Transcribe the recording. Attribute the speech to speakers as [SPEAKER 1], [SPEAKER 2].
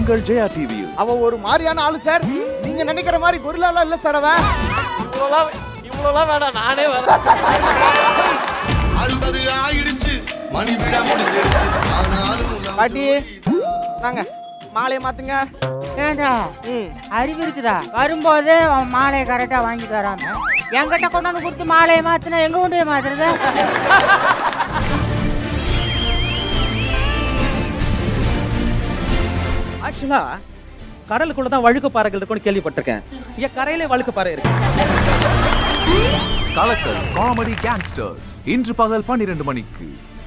[SPEAKER 1] உங்கள் ஜெயா டிவியில்
[SPEAKER 2] அவ ஒரு மாதிரியான ஆளு சார் நீங்க நினைக்கிற மாதிரி கொரில்லாலாம் இல்ல சார் அவன்
[SPEAKER 3] இவ்வளோலாம் இவ்வளோலாம் வேணாம் நானே வரேன்
[SPEAKER 4] அறுபது ஆயிடுச்சு மணி விட முடிஞ்சிடுச்சு ஆனாலும் உங்க
[SPEAKER 2] பாட்டி நாங்க மாலையை மாத்துங்க
[SPEAKER 5] ஏண்டா அறிவு இருக்குதா வரும்போது அவன் மாலையை கரெக்டாக வாங்கிட்டு வராம என்கிட்ட கொண்டு வந்து கொடுத்து மாலையை மாத்தினா எங்க கொண்டு போய் மாத்துறது
[SPEAKER 6] ஆக்சுவலா கடலுக்குள்ள தான் வழுக்கு பாறைகள் இருக்கும்னு கேள்விப்பட்டிருக்கேன் இங்க கரையிலே வழுக்கு பாறை இருக்கு
[SPEAKER 1] கலக்கல் காமெடி கேங்ஸ்டர்ஸ் இன்று பகல் பன்னிரண்டு மணிக்கு